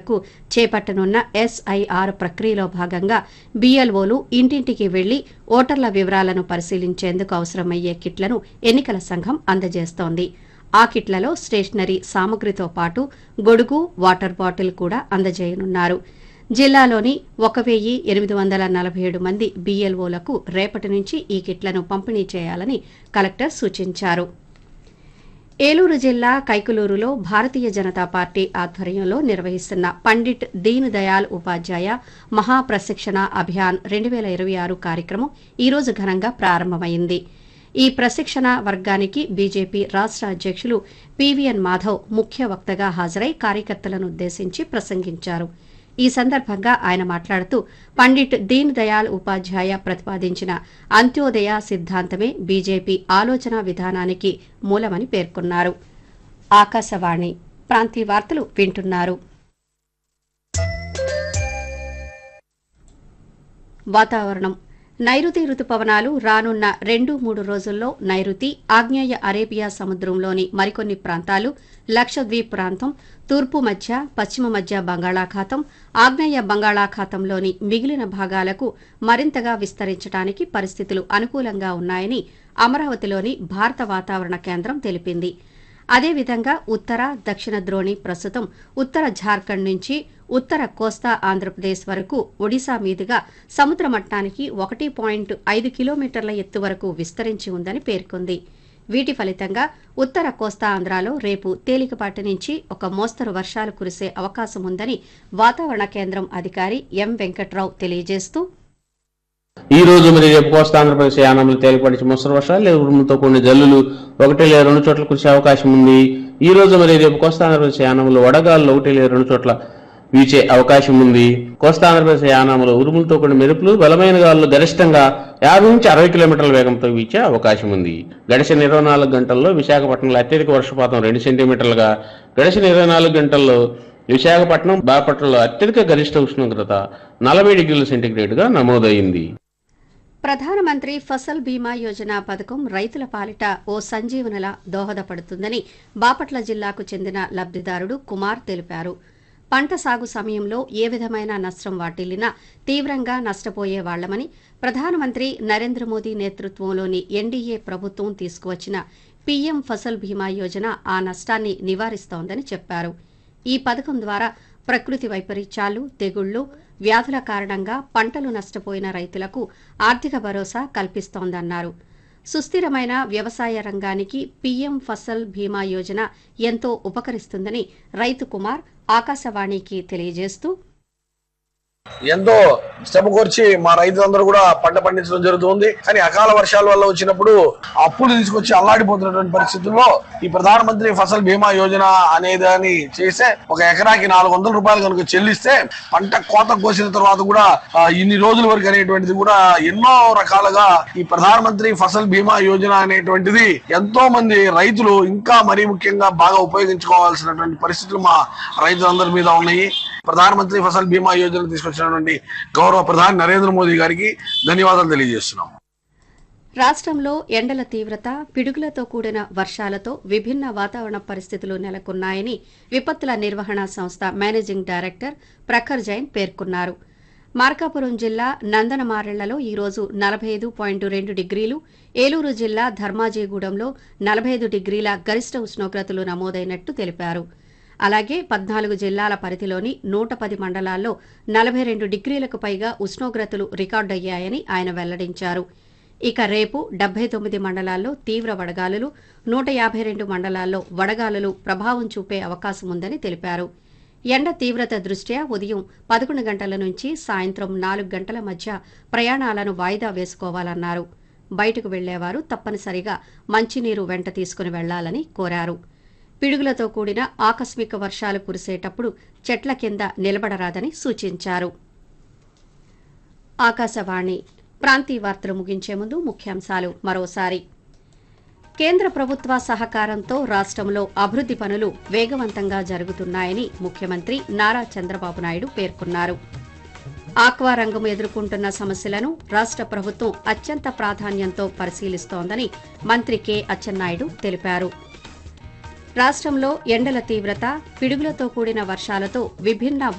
మేరకు చేపట్టనున్న ఎస్ఐఆర్ ప్రక్రియలో భాగంగా బీఎల్ఓలు ఇంటింటికి వెళ్లి ఓటర్ల వివరాలను పరిశీలించేందుకు అవసరమయ్యే కిట్లను ఎన్నికల సంఘం అందజేస్తోంది ఆ కిట్లలో స్టేషనరీ సామగ్రితో పాటు గొడుగు వాటర్ బాటిల్ కూడా అందజేయనున్నారు జిల్లాలోని ఒక వెయ్యి ఎనిమిది వందల నలభై ఏడు మంది బీఎల్ఓలకు రేపటి నుంచి ఈ కిట్లను పంపిణీ చేయాలని కలెక్టర్ సూచించారు ఏలూరు జిల్లా కైకులూరులో భారతీయ జనతా పార్టీ ఆధ్వర్యంలో నిర్వహిస్తున్న పండిట్ దీన్ దయాల్ ఉపాధ్యాయ మహాప్రశిక్షణ అభియాన్ రెండు వేల ఇరవై ఆరు కార్యక్రమం ఈరోజు ఘనంగా ప్రారంభమైంది ఈ ప్రశిక్షణ వర్గానికి బీజేపీ రాష్ట్ర అధ్యక్షులు పీవీఎన్ మాధవ్ ముఖ్య వక్తగా హాజరై కార్యకర్తలను ఉద్దేశించి ప్రసంగించారు ఈ సందర్భంగా ఆయన మాట్లాడుతూ పండిట్ దీన్ దయాల్ ఉపాధ్యాయ ప్రతిపాదించిన అంత్యోదయ సిద్ధాంతమే బీజేపీ ఆలోచన విధానానికి మూలమని పేర్కొన్నారు ఆకాశవాణి ప్రాంతీయ వార్తలు వింటున్నారు వాతావరణం నైరుతి రుతుపవనాలు రానున్న రెండు మూడు రోజుల్లో నైరుతి ఆగ్నేయ అరేబియా సముద్రంలోని మరికొన్ని ప్రాంతాలు లక్షద్వీప్ ప్రాంతం తూర్పు మధ్య పశ్చిమ మధ్య బంగాళాఖాతం ఆగ్నేయ బంగాళాఖాతంలోని మిగిలిన భాగాలకు మరింతగా విస్తరించడానికి పరిస్థితులు అనుకూలంగా ఉన్నాయని అమరావతిలోని భారత వాతావరణ కేంద్రం తెలిపింది అదేవిధంగా ఉత్తర దక్షిణ ద్రోణి ప్రస్తుతం ఉత్తర ఝార్ఖండ్ నుంచి ఉత్తర కోస్తా ఆంధ్రప్రదేశ్ వరకు ఒడిశా మీదుగా సముద్ర మట్టానికి ఒకటి పాయింట్ ఐదు కిలోమీటర్ల ఎత్తు వరకు విస్తరించి ఉందని పేర్కొంది వీటి ఫలితంగా ఉత్తర కోస్తా ఆంధ్రాలో రేపు తేలికపాటి నుంచి ఒక మోస్తరు వర్షాలు కురిసే అవకాశం ఉందని వాతావరణ కేంద్రం అధికారి ఎం వెంకట్రావు తెలియజేస్తూ ఈ రోజు మరి రేపు కోస్తా ఆంధ్రప్రదేశ్ యానంలో తేలిపడిచి ముసరు వర్షాలు లేదా ఉరుములతో కూడిన జల్లులు ఒకటి లేదా రెండు చోట్ల కురిసే అవకాశం ఉంది ఈ రోజు మరి రేపు కోస్తా ఆంధ్రప్రదేశ్ యానంలో వడగాలు ఒకటి లేదా రెండు చోట్ల వీచే అవకాశం ఉంది కోస్తా ఆంధ్రప్రదేశ్ యానంలో ఉరుములతో కూడిన మెరుపులు బలమైన గాలులు గరిష్టంగా యాభై నుంచి అరవై కిలోమీటర్ల వేగంతో వీచే అవకాశం ఉంది గడిచిన ఇరవై నాలుగు గంటల్లో విశాఖపట్నంలో అత్యధిక వర్షపాతం రెండు సెంటీమీటర్లుగా గడిచిన ఇరవై నాలుగు గంటల్లో విశాఖపట్నం బాపట్నంలో అత్యధిక గరిష్ట ఉష్ణోగ్రత నలభై డిగ్రీల సెంటీగ్రేడ్గా నమోదైంది ప్రధానమంత్రి ఫసల్ బీమా యోజన పథకం రైతుల పాలిట ఓ సంజీవనలా దోహదపడుతుందని బాపట్ల జిల్లాకు చెందిన లబ్దిదారుడు కుమార్ తెలిపారు పంట సాగు సమయంలో ఏ విధమైన నష్టం వాటిల్లినా తీవ్రంగా నష్టపోయే వాళ్లమని ప్రధానమంత్రి నరేంద్ర మోదీ నేతృత్వంలోని ఎన్డీఏ ప్రభుత్వం తీసుకువచ్చిన పీఎం ఫసల్ బీమా యోజన ఆ నష్టాన్ని నివారిస్తోందని చెప్పారు ఈ పథకం ద్వారా ప్రకృతి వైపరీత్యాలు తెగుళ్లు వ్యాధుల కారణంగా పంటలు నష్టపోయిన రైతులకు ఆర్థిక భరోసా కల్పిస్తోందన్నారు సుస్థిరమైన వ్యవసాయ రంగానికి పీఎం ఫసల్ బీమా యోజన ఎంతో ఉపకరిస్తుందని రైతు కుమార్ ఆకాశవాణికి తెలియజేస్తూ ఎంతో శ్రమ కోర్చి మా రైతులందరూ కూడా పంట పండించడం జరుగుతుంది కానీ అకాల వర్షాల వల్ల వచ్చినప్పుడు అప్పులు తీసుకొచ్చి అల్లాడిపోతున్నటువంటి పరిస్థితుల్లో ఈ ప్రధానమంత్రి ఫసల్ బీమా యోజన అనే దాన్ని చేస్తే ఒక ఎకరాకి నాలుగు వందల రూపాయలు కనుక చెల్లిస్తే పంట కోత కోసిన తర్వాత కూడా ఆ, ఇన్ని రోజుల వరకు అనేటువంటిది కూడా ఎన్నో రకాలుగా ఈ ప్రధానమంత్రి ఫసల్ బీమా యోజన అనేటువంటిది ఎంతో మంది రైతులు ఇంకా మరీ ముఖ్యంగా బాగా ఉపయోగించుకోవాల్సినటువంటి పరిస్థితులు మా రైతులందరి మీద ఉన్నాయి ప్రధానమంత్రి ఫసల్ బీమా యోజన తీసుకొచ్చినటువంటి గౌరవ ప్రధాని నరేంద్ర మోదీ గారికి ధన్యవాదాలు తెలియజేస్తున్నాం రాష్ట్రంలో ఎండల తీవ్రత పిడుగులతో కూడిన వర్షాలతో విభిన్న వాతావరణ పరిస్థితులు నెలకొన్నాయని విపత్తుల నిర్వహణ సంస్థ మేనేజింగ్ డైరెక్టర్ ప్రఖర్ జైన్ పేర్కొన్నారు మార్కాపురం జిల్లా నందనమారెళ్లలో ఈరోజు నలభై ఐదు పాయింట్ రెండు డిగ్రీలు ఏలూరు జిల్లా ధర్మాజీగూడెంలో నలభై ఐదు డిగ్రీల గరిష్ట ఉష్ణోగ్రతలు నమోదైనట్టు తెలిపారు అలాగే పద్నాలుగు జిల్లాల పరిధిలోని నూట పది మండలాల్లో నలభై రెండు డిగ్రీలకు పైగా ఉష్ణోగ్రతలు రికార్డయ్యాయని ఆయన వెల్లడించారు ఇక రేపు డెబ్బై తొమ్మిది మండలాల్లో తీవ్ర వడగాలులు నూట యాభై రెండు మండలాల్లో వడగాలులు ప్రభావం చూపే అవకాశం ఉందని తెలిపారు ఎండ తీవ్రత దృష్ట్యా ఉదయం పదకొండు గంటల నుంచి సాయంత్రం నాలుగు గంటల మధ్య ప్రయాణాలను వాయిదా వేసుకోవాలన్నారు బయటకు వెళ్లేవారు తప్పనిసరిగా మంచినీరు వెంట తీసుకుని వెళ్లాలని కోరారు పిడుగులతో కూడిన ఆకస్మిక వర్షాలు కురిసేటప్పుడు చెట్ల కింద నిలబడరాదని సూచించారు ఆకాశవాణి ప్రాంతీయ వార్తలు ముగించే ముందు ముఖ్యాంశాలు మరోసారి కేంద్ర ప్రభుత్వ సహకారంతో రాష్ట్రంలో అభివృద్ది పనులు వేగవంతంగా జరుగుతున్నాయని ముఖ్యమంత్రి నారా చంద్రబాబు నాయుడు పేర్కొన్నారు ఆక్వా రంగం ఎదుర్కొంటున్న సమస్యలను రాష్ట్ర ప్రభుత్వం అత్యంత ప్రాధాన్యంతో పరిశీలిస్తోందని మంత్రి కె అచ్చెన్నాయుడు తెలిపారు రాష్ట్రంలో ఎండల తీవ్రత పిడుగులతో కూడిన వర్షాలతో విభిన్న